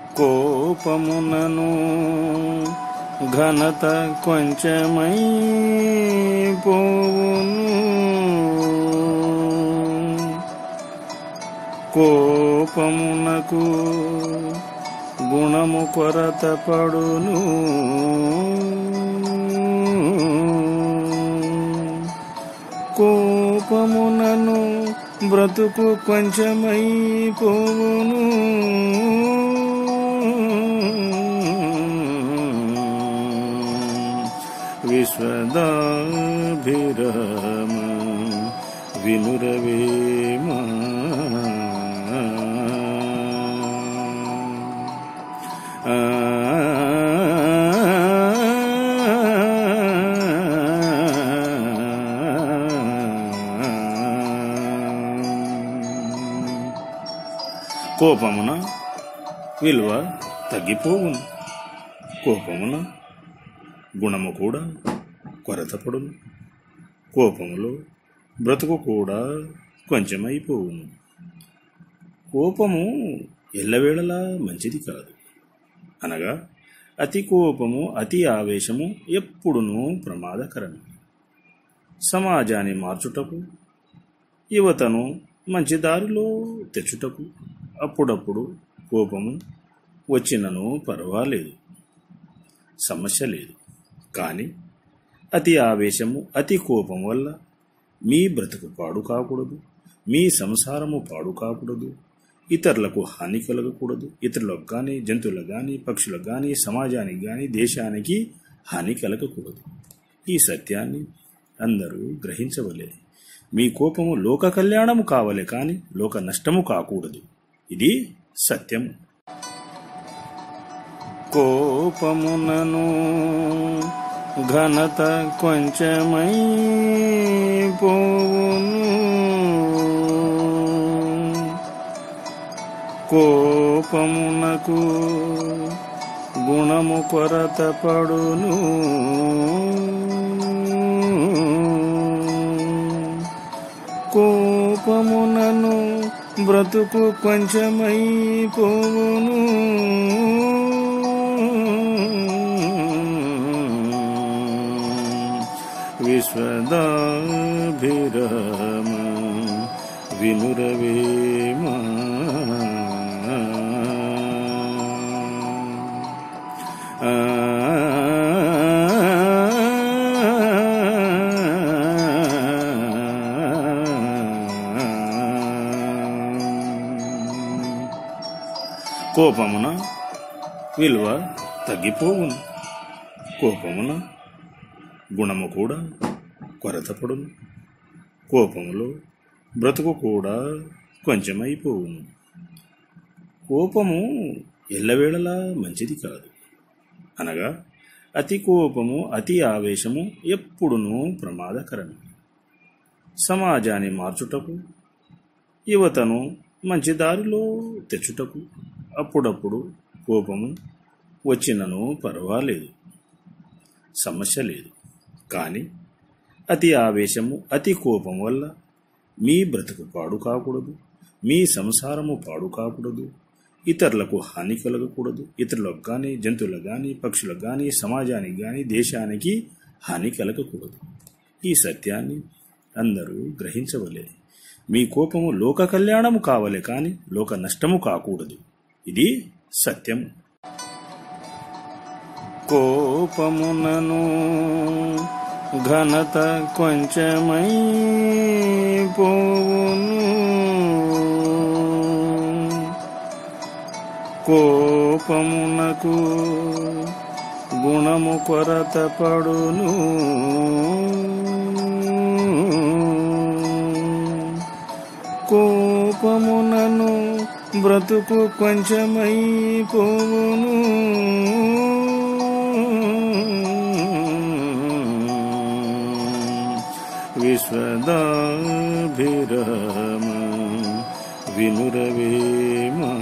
కోపమునను ఘనత కొంచెమై పోవును కోపమునకు గుణము కొరత పడును కోపమునను బ్రతుకు కొంచెమై పోవును విశ్వదాభిరామ వినురవేమా కోపమున విలువ తగ్గిపోవును కోపమున గుణము కూడా కొరతపడును కోపములో బ్రతుకు కూడా కొంచెమైపోవును కోపము ఎల్లవేళలా మంచిది కాదు అనగా అతి కోపము అతి ఆవేశము ఎప్పుడునూ ప్రమాదకరమే సమాజాన్ని మార్చుటకు యువతను మంచి దారిలో తెచ్చుటకు అప్పుడప్పుడు కోపము వచ్చినను పర్వాలేదు సమస్య లేదు కానీ అతి ఆవేశము అతి కోపం వల్ల మీ బ్రతుకు పాడు కాకూడదు మీ సంసారము పాడు కాకూడదు ఇతరులకు హాని కలగకూడదు ఇతరులకు కానీ జంతువులకు కానీ పక్షులకు కానీ సమాజానికి కానీ దేశానికి హాని కలగకూడదు ఈ సత్యాన్ని అందరూ గ్రహించవలే మీ కోపము లోక కళ్యాణము కావలే కానీ లోక నష్టము కాకూడదు ఇది సత్యము కోపమునను ఘనత కొంచెమై పోవును కోపమునకు గుణము కొరత పడును కోపమునను బ్రతుకు కొంచెమై పోవును విశ్వదాభిరామ వినురవేమా కోపమున విలువ తగ్గిపోవును కోపమున గుణము కూడా కొరతపడును కోపములో బ్రతుకు కూడా కొంచెమైపోవును కోపము ఎల్లవేళలా మంచిది కాదు అనగా అతి కోపము అతి ఆవేశము ఎప్పుడునూ ప్రమాదకరమే సమాజాన్ని మార్చుటకు యువతను మంచి దారిలో తెచ్చుటకు అప్పుడప్పుడు కోపము వచ్చినను పర్వాలేదు సమస్య లేదు కానీ అతి ఆవేశము అతి కోపం వల్ల మీ బ్రతుకు పాడు కాకూడదు మీ సంసారము పాడు కాకూడదు ఇతరులకు హాని కలగకూడదు ఇతరులకు కానీ జంతువులకు కానీ పక్షులకు కానీ సమాజానికి కానీ దేశానికి హాని కలగకూడదు ఈ సత్యాన్ని అందరూ గ్రహించవలే మీ కోపము లోక కళ్యాణము కావలే కానీ లోక నష్టము కాకూడదు ఇది సత్యము కోపమునను ఘనత కొంచెమై పోవును కోపమునకు గుణము కొరత పడును కోపమునను బ్రతుకు కొంచెమై పోవును విశ్వదాభిరామ వినురవేమా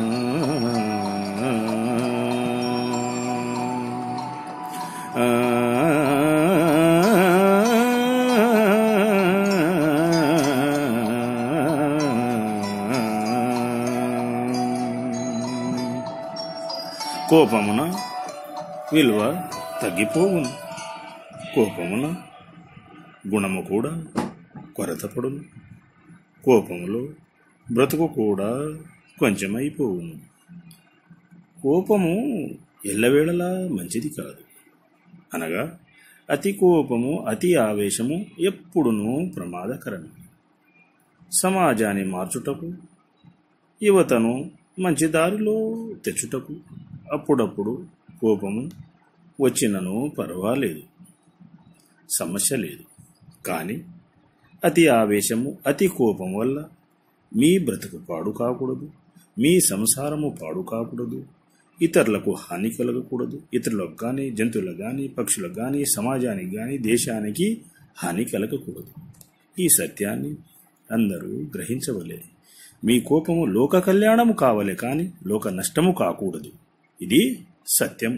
కోపమున విలువ తగ్గిపోవును కోపమున గుణము కూడా కొరతపడును కోపములో బ్రతుకు కూడా కొంచెమైపోవును కోపము ఎల్లవేళలా మంచిది కాదు అనగా అతి కోపము అతి ఆవేశము ఎప్పుడునూ ప్రమాదకరమే సమాజాన్ని మార్చుటకు యువతను మంచి దారిలో తెచ్చుటకు అప్పుడప్పుడు కోపము వచ్చినను పర్వాలేదు సమస్య లేదు కానీ అతి ఆవేశము అతి కోపం వల్ల మీ బ్రతుకు పాడు కాకూడదు మీ సంసారము పాడు కాకూడదు ఇతరులకు హాని కలగకూడదు ఇతరులకు కానీ జంతువులకు కానీ పక్షులకు కానీ సమాజానికి కానీ దేశానికి హాని కలగకూడదు ఈ సత్యాన్ని అందరూ గ్రహించవలే మీ కోపము లోక కళ్యాణము కావలే కానీ లోక నష్టము కాకూడదు ఇది సత్యం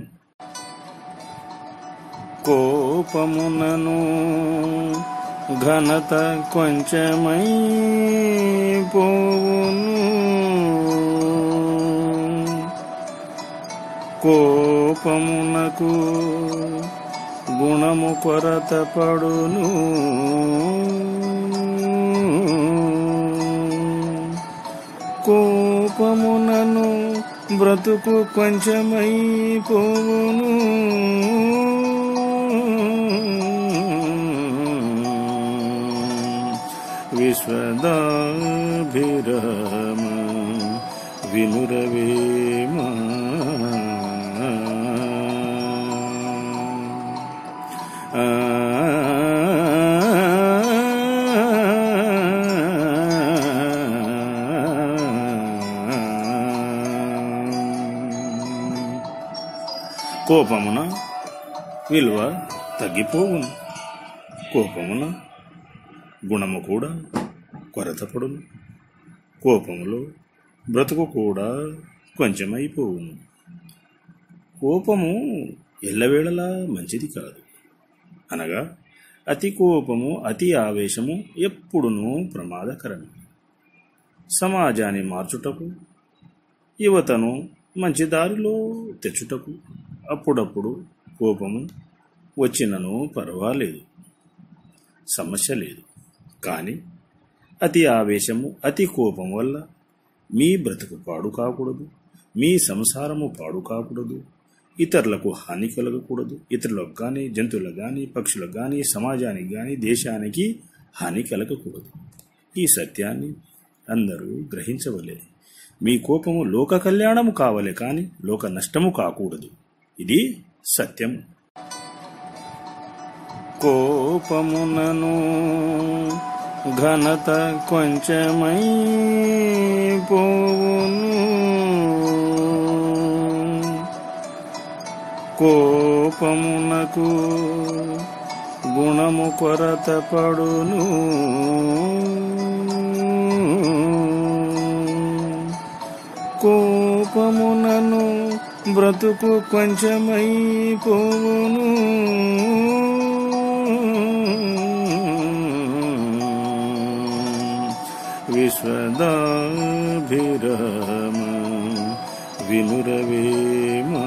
కోపమునను ఘనత కొంచెమై పోవును కోపమునకు గుణము కొరత పడును కోపమునను బ్రతుకు కొంచెమై పోవును విశ్వదాభిరామ వినురవేమా కోపమున విలువ తగ్గిపోవును కోపమున గుణము కూడా కొరతపడును కోపములో బ్రతుకు కూడా కొంచెమైపోవును కోపము ఎల్లవేళలా మంచిది కాదు అనగా అతి కోపము అతి ఆవేశము ఎప్పుడునూ ప్రమాదకరమే సమాజాన్ని మార్చుటకు యువతను మంచి దారిలో తెచ్చుటకు అప్పుడప్పుడు కోపము వచ్చినను పర్వాలేదు సమస్య లేదు కానీ అతి ఆవేశము అతి కోపం వల్ల మీ బ్రతుకు పాడు కాకూడదు మీ సంసారము పాడు కాకూడదు ఇతరులకు హాని కలగకూడదు ఇతరులకు కానీ జంతువులకు కానీ పక్షులకు కానీ సమాజానికి కానీ దేశానికి హాని కలగకూడదు ఈ సత్యాన్ని అందరూ గ్రహించవలే మీ కోపము లోక కళ్యాణము కావలే కానీ లోక నష్టము కాకూడదు ఇది సత్యం కోపమునను ఘనత కొంచెమై పోవును కోపమునకు గుణము కొరత పడును కోపమునను బ్రతుకు కొంచెమై పోవును విశ్వదాభిరామ వినురవేమా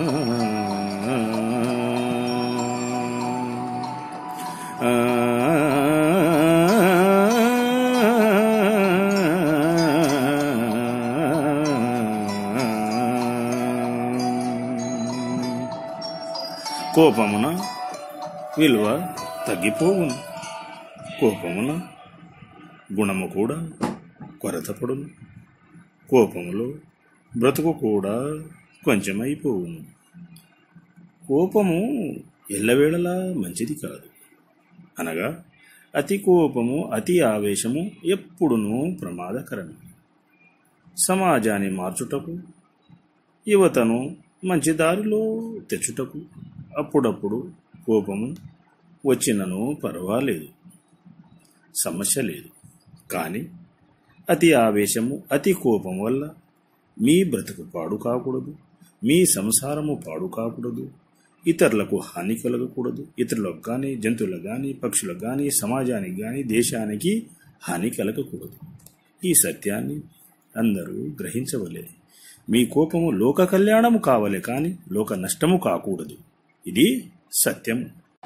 కోపమున విలువ తగ్గిపోవును కోపమున గుణము కూడా కొరతపడును కోపములో బ్రతుకు కూడా కొంచెమైపోవును కోపము ఎల్లవేళలా మంచిది కాదు అనగా అతి కోపము అతి ఆవేశము ఎప్పుడునూ ప్రమాదకరమే సమాజాన్ని మార్చుటకు యువతను మంచి దారిలో తెచ్చుటకు అప్పుడప్పుడు కోపము వచ్చినను పర్వాలేదు సమస్య లేదు కానీ అతి ఆవేశము అతి కోపం వల్ల మీ బ్రతుకు పాడు కాకూడదు మీ సంసారము పాడు కాకూడదు ఇతరులకు హాని కలగకూడదు ఇతరులకు కానీ జంతువులకు కానీ పక్షులకు కానీ సమాజానికి కానీ దేశానికి హాని కలగకూడదు ఈ సత్యాన్ని అందరూ గ్రహించవలే మీ కోపము లోక కళ్యాణము కావలే కాని లోక నష్టము కాకూడదు ఇది సత్యం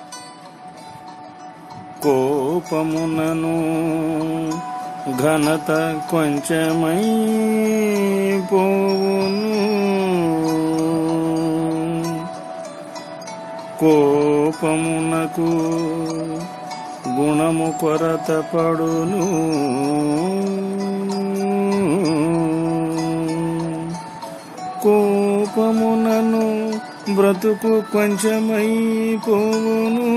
కోపమునను ఘనత కొంచెమై పోవును కోపమునకు గుణము కొరత పడును కోపమునను బ్రతుకు కొంచెమై పోవును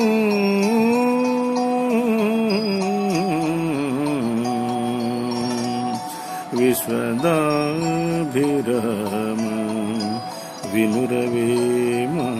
విశ్వదాభిరామ వినురవేమా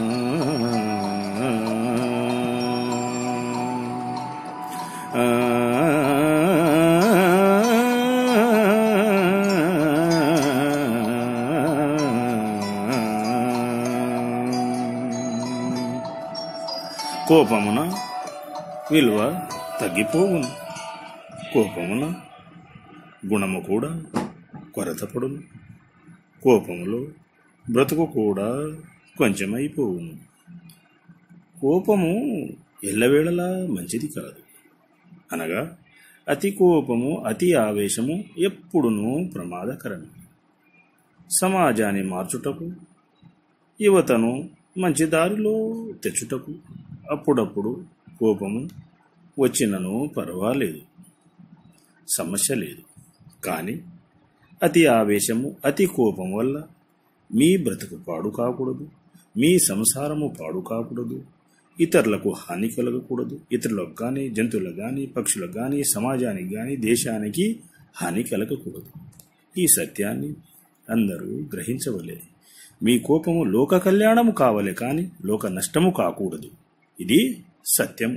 కోపమున విలువ తగ్గిపోవును కోపమున గుణము కూడా కొరతపడును కోపములో బ్రతుకు కూడా కొంచెమైపోవును కోపము ఎల్లవేళలా మంచిది కాదు అనగా అతి కోపము అతి ఆవేశము ఎప్పుడునూ ప్రమాదకరమే సమాజాన్ని మార్చుటకు యువతను మంచి దారిలో తెచ్చుటకు అప్పుడప్పుడు కోపము వచ్చినను పర్వాలేదు సమస్య లేదు కానీ అతి ఆవేశము అతి కోపం వల్ల మీ బ్రతుకు పాడు కాకూడదు మీ సంసారము పాడు కాకూడదు ఇతరులకు హాని కలగకూడదు ఇతరులకు కానీ జంతువులకు కానీ పక్షులకు కానీ సమాజానికి కానీ దేశానికి హాని కలగకూడదు ఈ సత్యాన్ని అందరూ గ్రహించవలే మీ కోపము లోక కళ్యాణము కావలే కాని లోక నష్టము కాకూడదు ఇది సత్యం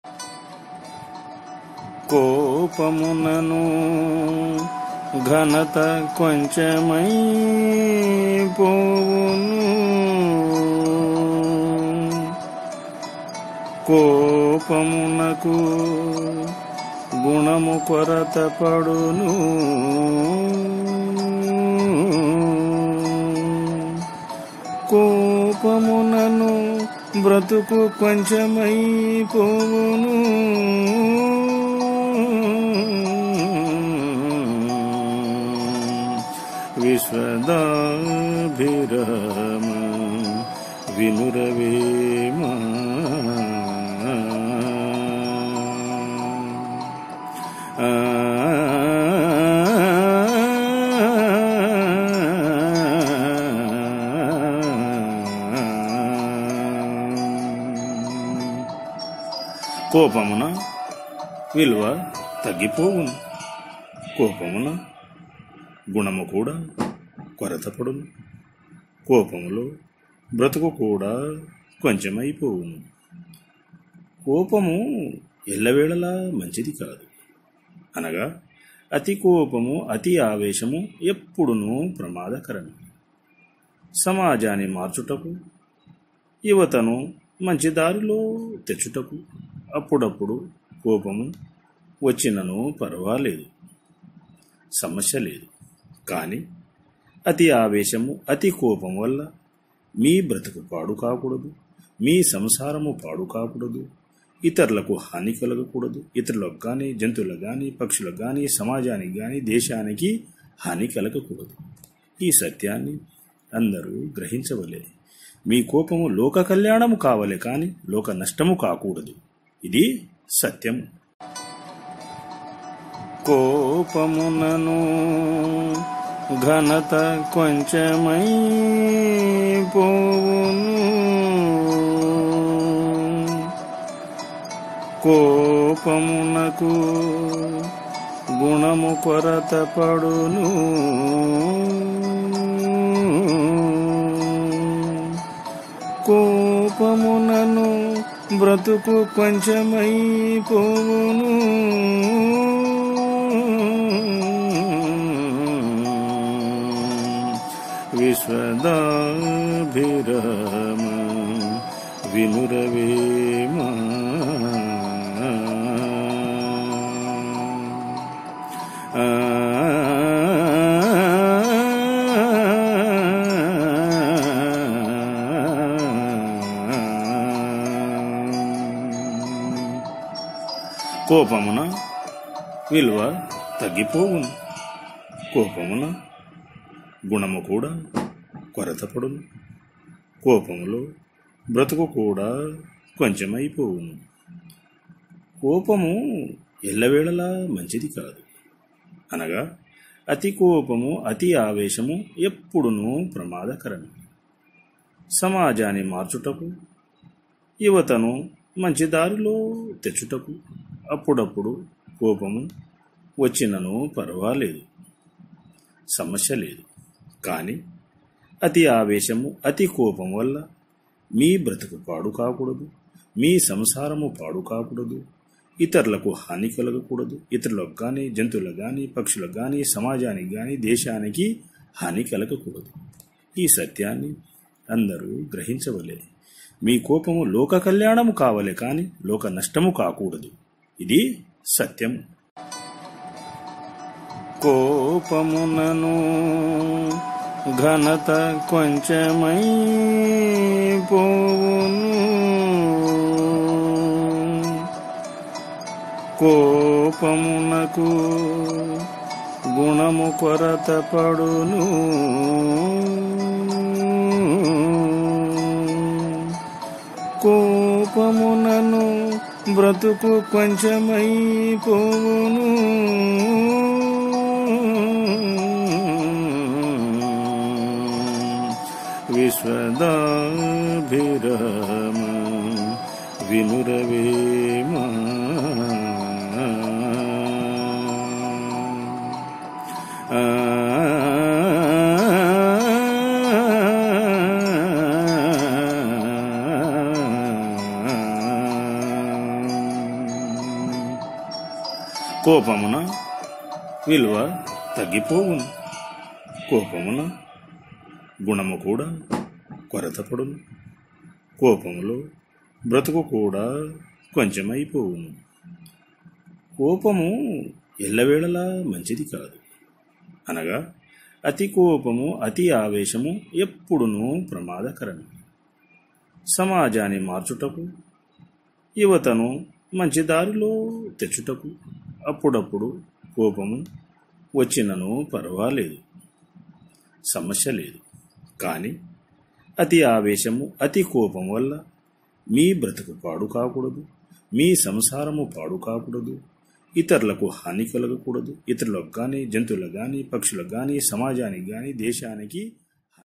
కోపమునను ఘనత కొంచెమై పోవును కోపమునకు గుణము కొరత పడును కోపమునను బ్రతుకు కొంచెమై పోవును విశ్వదాభిరామ వినురవేమా కోపమున విలువ తగ్గిపోవును కోపమున గుణము కూడా కొరతపడును కోపములో బ్రతుకు కూడా కొంచెమైపోవును కోపము ఎల్లవేళలా మంచిది కాదు అనగా అతి కోపము అతి ఆవేశము ఎప్పుడునూ ప్రమాదకరమే సమాజాన్ని మార్చుటకు యువతను మంచి దారిలో తెచ్చుటకు అప్పుడప్పుడు కోపము వచ్చినను పర్వాలేదు సమస్య లేదు కానీ అతి ఆవేశము అతి కోపం వల్ల మీ బ్రతుకు పాడు కాకూడదు మీ సంసారము పాడు కాకూడదు ఇతరులకు హాని కలగకూడదు ఇతరులకు కానీ జంతువులకు కానీ పక్షులకు కానీ సమాజానికి కానీ దేశానికి హాని కలగకూడదు ఈ సత్యాన్ని అందరూ గ్రహించవలే మీ కోపము లోక కళ్యాణము కావలే కాని లోక నష్టము కాకూడదు ఇది సత్యం కోపమునను ఘనత కొంచెమై పోవును కోపమునకు గుణము కొరత పడును కోపమునను బ్రతుకు కొంచెమై పోవును విశ్వదాభిరామ వినురవేమా ఆ కోపమున విలువ తగ్గిపోవును కోపమున గుణము కూడా కొరతపడును కోపములో బ్రతుకు కూడా కొంచెమైపోవును కోపము ఎల్లవేళలా మంచిది కాదు అనగా అతి కోపము అతి ఆవేశము ఎప్పుడునూ ప్రమాదకరమే సమాజాన్ని మార్చుటకు యువతను మంచి దారిలో తెచ్చుటకు అప్పుడప్పుడు కోపము వచ్చినను పర్వాలేదు సమస్య లేదు కానీ అతి ఆవేశము అతి కోపం వల్ల మీ బ్రతుకు పాడు కాకూడదు మీ సంసారము పాడు కాకూడదు ఇతరులకు హాని కలగకూడదు ఇతరులకు కానీ జంతువులకు కానీ పక్షులకు కానీ సమాజానికి కానీ దేశానికి హాని కలగకూడదు ఈ సత్యాన్ని అందరూ గ్రహించవలే మీ కోపము లోక కళ్యాణము కావలే కానీ లోక నష్టము కాకూడదు ఇది సత్యము కోపమునను ఘనత కొంచెమై పోవును కోపమునకు గుణము కొరత పడును కోపమునను బ్రతుకు కొంచెమై పోవును విశ్వదాభిరామ వినురవేమా కోపమున విలువ తగ్గిపోవును కోపమున గుణము కూడా కొరతపడును కోపములో బ్రతుకు కూడా కొంచెమైపోవును కోపము ఎల్లవేళలా మంచిది కాదు అనగా అతి కోపము అతి ఆవేశము ఎప్పుడునూ ప్రమాదకరమే సమాజాన్ని మార్చుటకు యువతను మంచి దారిలో తెచ్చుటకు అప్పుడప్పుడు కోపము వచ్చినను పర్వాలేదు సమస్య లేదు కానీ అతి ఆవేశము అతి కోపం వల్ల మీ బ్రతుకు పాడు కాకూడదు మీ సంసారము పాడు కాకూడదు ఇతరులకు హాని కలగకూడదు ఇతరులకు కానీ జంతువులకు కానీ పక్షులకు కానీ సమాజానికి కానీ దేశానికి